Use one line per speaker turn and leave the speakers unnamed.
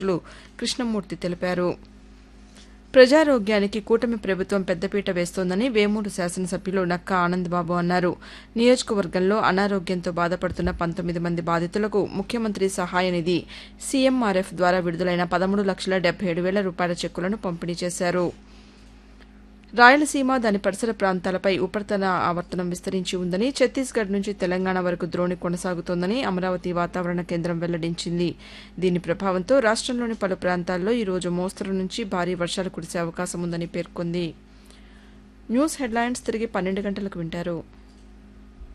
కృష్ణమూర్తి తెలిపారు ప్రజారోగ్యానికి కూటమి ప్రభుత్వం పెద్దపీట వేస్తోందని వేమూరు శాసనసభ్యులు నక్కా ఆనందబాబు అన్నారు నియోజకవర్గంలో అనారోగ్యంతో బాధపడుతున్న పంతొమ్మిది మంది బాధితులకు ముఖ్యమంత్రి సహాయ నిధి సీఎంఆర్ఎఫ్ ద్వారా విడుదలైన పదమూడు లక్షల డెబ్బై ఏడు వేల రూపాయల చెక్కులను పంపిణీ చేశారు రాయలసీమ దాని పరిసర ప్రాంతాలపై ఉపరితల ఆవర్తనం విస్తరించి ఉందని ఛత్తీస్గఢ్ నుంచి తెలంగాణ వరకు ద్రోణి కొనసాగుతోందని అమరావతి వాతావరణ కేంద్రం వెల్లడించింది దీని ప్రభావంతో రాష్టంలోని పలు ప్రాంతాల్లో ఈరోజు మోస్తరు నుంచి భారీ వర్షాలు కురిసే అవకాశం ఉందని పేర్కొంది న్యూస్ హెడ్లైన్స్ తిరిగి పన్నెండు గంటలకు వింటారు